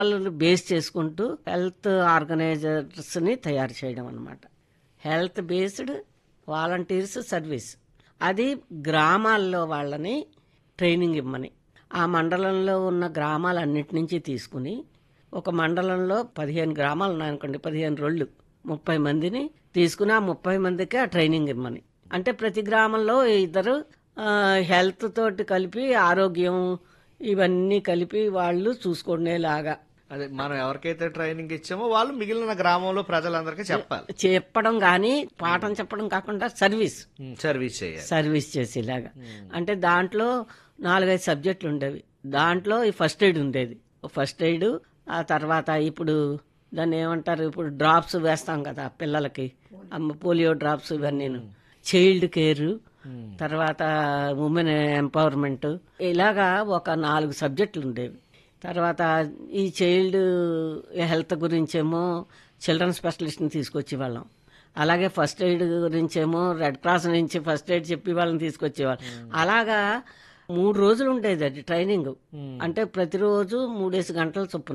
వాళ్ళని బేస్ చేసుకుంటూ హెల్త్ ఆర్గనైజర్స్ని తయారు చేయడం అనమాట హెల్త్ బేస్డ్ వాలంటీర్స్ సర్వీస్ అది గ్రామాల్లో వాళ్ళని ట్రైనింగ్ ఇమ్మని ఆ మండలంలో ఉన్న గ్రామాలన్నిటి నుంచి తీసుకుని ఒక మండలంలో పదిహేను గ్రామాలు ఉన్నాయనుకోండి పదిహేను రోళ్ళు ముప్పై మందిని తీసుకుని ఆ ముప్పై మందికి ఆ ట్రైనింగ్ ఇమ్మని అంటే ప్రతి గ్రామంలో ఇద్దరు ఆ, హెల్త్ తోటి కలిపి ఆరోగ్యం ఇవన్నీ కలిపి వాళ్ళు చూసుకునేలాగా అదే మనం ఎవరికైతే ట్రైనింగ్ ఇచ్చామో వాళ్ళు మిగిలిన గ్రామంలో ప్రజలందరికీ చెప్పాలి చెప్పడం కానీ పాఠం చెప్పడం కాకుండా సర్వీస్ ఉమ్, సర్వీస్ చేయాలి సర్వీస్ చేసేలాగా అంటే దాంట్లో నాలుగైదు సబ్జెక్టులు ఉండేవి దాంట్లో ఈ ఫస్ట్ ఎయిడ్ ఉండేది ఫస్ట్ ఎయిడ్ ఆ తర్వాత ఇప్పుడు దాన్ని ఏమంటారు ఇప్పుడు డ్రాప్స్ వేస్తాం కదా పిల్లలకి అమ్మ పోలియో డ్రాప్స్ ఇవన్నీ చైల్డ్ కేర్ తర్వాత ఉమెన్ ఎంపవర్మెంట్ ఇలాగా ఒక నాలుగు సబ్జెక్టులు ఉండేవి తర్వాత ఈ చైల్డ్ హెల్త్ గురించేమో చిల్డ్రన్ స్పెషలిస్ట్ని తీసుకొచ్చి వాళ్ళం అలాగే ఫస్ట్ ఎయిడ్ గురించేమో రెడ్ క్రాస్ నుంచి ఫస్ట్ ఎయిడ్ చెప్పి వాళ్ళని తీసుకొచ్చేవాళ్ళు అలాగా మూడు రోజులు ఉండేది అది ట్రైనింగ్ అంటే ప్రతిరోజు మూడేసి గంటల చొప్పున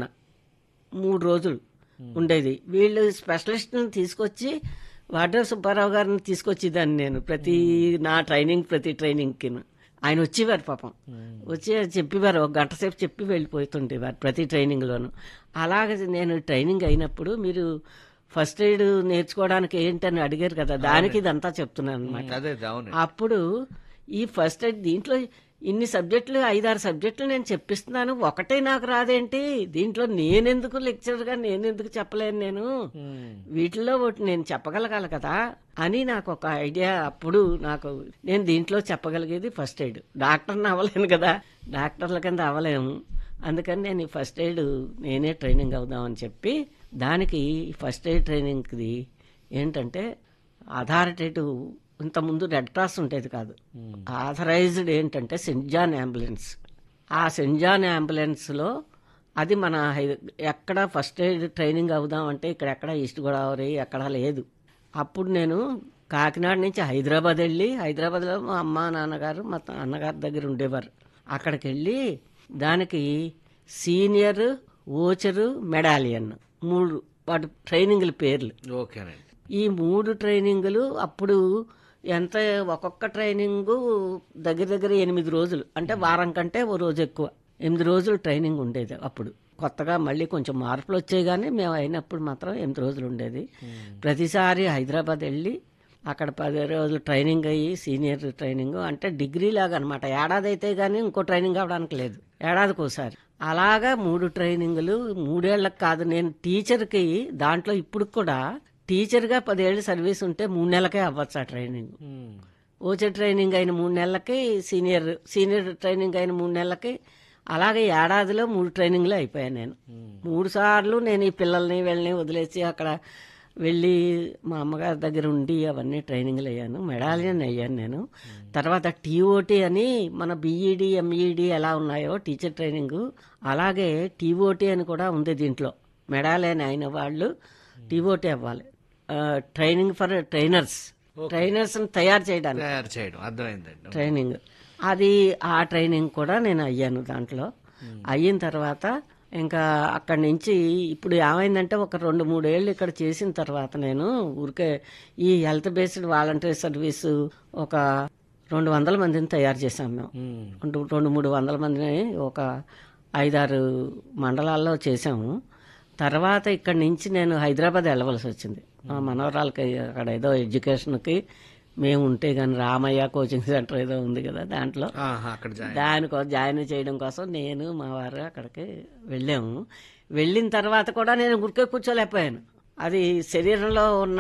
మూడు రోజులు ఉండేది వీళ్ళు స్పెషలిస్ట్ని తీసుకొచ్చి వాటర్ సుబ్బారావు గారిని తీసుకొచ్చేదాన్ని నేను ప్రతి నా ట్రైనింగ్ ప్రతి ట్రైనింగ్కి ఆయన వచ్చేవారు పాపం వచ్చి చెప్పేవారు ఒక గంట సేపు చెప్పి వెళ్ళిపోతుండేవారు ప్రతి ట్రైనింగ్లోను అలాగే నేను ట్రైనింగ్ అయినప్పుడు మీరు ఫస్ట్ ఎయిడ్ నేర్చుకోవడానికి ఏంటని అడిగారు కదా దానికి ఇదంతా చెప్తున్నాను అనమాట అదే అవును అప్పుడు ఈ ఫస్ట్ ఎయిడ్ దీంట్లో ఇన్ని సబ్జెక్టులు ఐదారు సబ్జెక్టులు నేను చెప్పిస్తున్నాను ఒకటే నాకు రాదేంటి దీంట్లో నేనెందుకు లెక్చరర్గా నేనెందుకు చెప్పలేను నేను వీటిల్లో ఒకటి నేను చెప్పగలగాలి కదా అని నాకు ఒక ఐడియా అప్పుడు నాకు నేను దీంట్లో చెప్పగలిగేది ఫస్ట్ ఎయిడ్ డాక్టర్ని అవ్వలేను కదా డాక్టర్ల కింద అవ్వలేము అందుకని నేను ఈ ఫస్ట్ ఎయిడ్ నేనే ట్రైనింగ్ అవుదామని చెప్పి దానికి ఈ ఫస్ట్ ఎయిడ్ ట్రైనింగ్ది ఏంటంటే అథారిటేటివ్ ఇంతకుముందు రెడ్ క్రాస్ ఉండేది కాదు ఆథరైజ్డ్ ఏంటంటే సెంట్ జాన్ అంబులెన్స్ ఆ సెంట్ జాన్ అంబులెన్స్లో అది మన హై- ఎక్కడ ఫస్ట్ ఎయిడ్ ట్రైనింగ్ అవుదామంటే ఇక్కడ ఎక్కడ ఈస్ట్ గోదావరి ఎక్కడా లేదు అప్పుడు నేను కాకినాడ నుంచి హైదరాబాద్ వెళ్ళి హైదరాబాద్లో మా అమ్మ నాన్నగారు మా త- అన్నగారి దగ్గర ఉండేవారు అక్కడికి వెళ్ళి దానికి సీనియర్ ఓచరు మెడాలియన్ మూడు వాటి ట్రైనింగ్ల పేర్లు ఓకేనండి ఈ మూడు ట్రైనింగులు అప్పుడు ఎంత ఒక్కొక్క ట్రైనింగు దగ్గర దగ్గర ఎనిమిది రోజులు అంటే వారం కంటే ఓ రోజు ఎక్కువ ఎనిమిది రోజులు ట్రైనింగ్ ఉండేది అప్పుడు కొత్తగా మళ్ళీ కొంచెం మార్పులు వచ్చాయి కానీ మేము అయినప్పుడు మాత్రం ఎనిమిది రోజులు ఉండేది ప్రతిసారి హైదరాబాద్ వెళ్ళి అక్కడ పది రోజులు ట్రైనింగ్ అయ్యి సీనియర్ ట్రైనింగ్ అంటే డిగ్రీ లాగా అనమాట ఏడాది అయితే కానీ ఇంకో ట్రైనింగ్ అవడానికి లేదు ఏడాదికి ఒకసారి అలాగా మూడు ట్రైనింగులు మూడేళ్లకు కాదు నేను టీచర్కి దాంట్లో ఇప్పుడు కూడా టీచర్గా పదేళ్ళు సర్వీస్ ఉంటే మూడు నెలలకే అవ్వచ్చు ఆ ట్రైనింగ్ ఓచర్ ట్రైనింగ్ అయిన మూడు నెలలకి సీనియర్ సీనియర్ ట్రైనింగ్ అయిన మూడు నెలలకి అలాగే ఏడాదిలో మూడు ట్రైనింగ్లు అయిపోయాను నేను మూడు సార్లు నేను ఈ పిల్లల్ని వీళ్ళని వదిలేసి అక్కడ వెళ్ళి మా అమ్మగారి దగ్గర ఉండి అవన్నీ ట్రైనింగ్లు అయ్యాను మెడాలియన్ అయ్యాను నేను తర్వాత టీఓటీ అని మన బీఈడి ఎంఈడి ఎలా ఉన్నాయో టీచర్ ట్రైనింగ్ అలాగే టీఓటీ అని కూడా ఉంది దీంట్లో మెడాలియన్ అయిన వాళ్ళు టీఓటీ అవ్వాలి ఆ, ట్రైనింగ్ ఫర్ ట్రైనర్స్ ట్రైనర్స్ తయారు చేయడానికి తయారు చేయడం అర్థమైందండి ట్రైనింగ్ అది ఆ ట్రైనింగ్ కూడా నేను అయ్యాను దాంట్లో అయిన తర్వాత ఇంకా అక్కడి నుంచి ఇప్పుడు ఏమైందంటే ఒక రెండు మూడేళ్ళు ఇక్కడ చేసిన తర్వాత నేను ఊరికే ఈ హెల్త్ బేస్డ్ వాలంటీర్ సర్వీసు ఒక రెండు వందల మందిని తయారు చేశాం మేము రెండు రెండు మూడు వందల మందిని ఒక ఐదారు మండలాల్లో చేశాము తర్వాత ఇక్కడి నుంచి నేను హైదరాబాద్ వెళ్ళవలసి వచ్చింది మా మనవరాలకి అక్కడ ఏదో ఎడ్యుకేషన్కి మేము ఉంటే కానీ రామయ్య కోచింగ్ సెంటర్ ఏదో ఉంది కదా దాంట్లో ఆహా, అక్కడ జాయిన్ దానికో జాయిన్ చేయడం కోసం నేను మా వారు అక్కడికి వెళ్ళాము వెళ్ళిన తర్వాత కూడా నేను గురికే కూర్చోలేకపోయాను అది శరీరంలో ఉన్న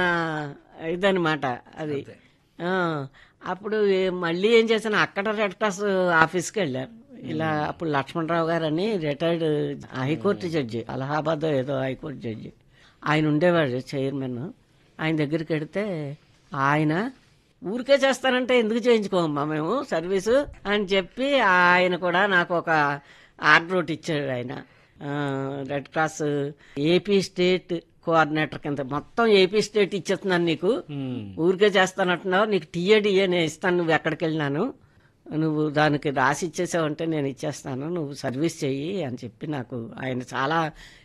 ఇదనమాట అది ఆ, అప్పుడు ఏ- మళ్ళీ ఏం చేశాను అక్కడ రెడ్ క్రాస్ ఆఫీస్కి వెళ్ళాను ఇలా అప్పుడు లక్ష్మణరావు గారు అని రిటైర్డ్ హైకోర్టు జడ్జి అలహాబాద్ ఏదో హైకోర్టు జడ్జి ఆయన ఉండేవాడు చైర్మన్ ఆయన దగ్గరికి వెడితే ఆయన ఊరికే చేస్తానంటే ఎందుకు చేయించుకోమమ్మా మేము సర్వీసు అని చెప్పి ఆయన కూడా నాకు ఒక ఆర్డర్ ఒకటి ఇచ్చాడు ఆయన ఆ, red cross AP state coordinator కింద మొత్తం ఏపీ స్టేట్ ఇచ్చేస్తున్నాను నీకు ఊరికే చేస్తానంటున్నావు నీకు టీఏడిఏ నేను ఇస్తాను నువ్వు ఎక్కడికి వెళ్ళినాను నువ్వు దానికి రాసి ఇచ్చేసావంటే నేను ఇచ్చేస్తాను నువ్వు సర్వీస్ చెయ్యి అని చెప్పి నాకు ఆయన చాలా